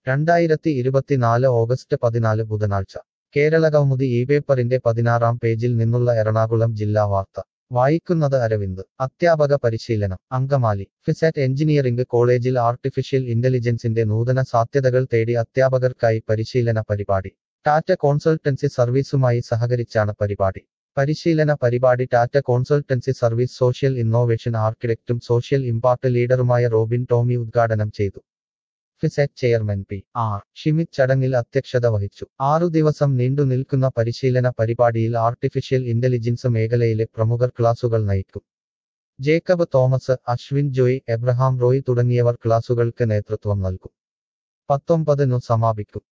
രണ്ടായിരത്തി ഇരുപത്തിനാല് ഓഗസ്റ്റ് പതിനാല് ബുധനാഴ്ച കേരളകൗമുദി ഈ പേപ്പറിന്റെ പതിനാറാം പേജിൽ നിന്നുള്ള എറണാകുളം ജില്ലാ വാർത്ത വായിക്കുന്നത് അരവിന്ദ് അധ്യാപക പരിശീലനം അങ്കമാലി ഫിസാറ്റ് എഞ്ചിനീയറിംഗ് കോളേജിൽ ആർട്ടിഫിഷ്യൽ ഇന്റലിജൻസിന്റെ നൂതന സാധ്യതകൾ തേടി അധ്യാപകർക്കായി പരിശീലന പരിപാടി ടാറ്റ കോൺസൾട്ടൻസി സർവീസുമായി സഹകരിച്ചാണ് പരിപാടി പരിശീലന പരിപാടി Tata consultancy service social innovation ആർക്കിടെക്റ്റും സോഷ്യൽ ഇമ്പാക്ട് ലീഡറുമായ റോബിൻ ടോമി ഉദ്ഘാടനം ചെയ്തു FISAT chairman P R Shimith ചടങ്ങിൽ അധ്യക്ഷത വഹിച്ചു ആറു ദിവസം നീണ്ടു നിൽക്കുന്ന പരിശീലന പരിപാടിയിൽ ആർട്ടിഫിഷ്യൽ ഇന്റലിജൻസ് മേഖലയിലെ പ്രമുഖർ ക്ലാസുകൾ നയിക്കും ജേക്കബ് തോമസ് അശ്വിൻ ജോയ് എബ്രഹാം റോയ് തുടങ്ങിയവർ ക്ലാസുകൾക്ക് നേതൃത്വം നൽകും പത്തൊമ്പതിനു സമാപിക്കും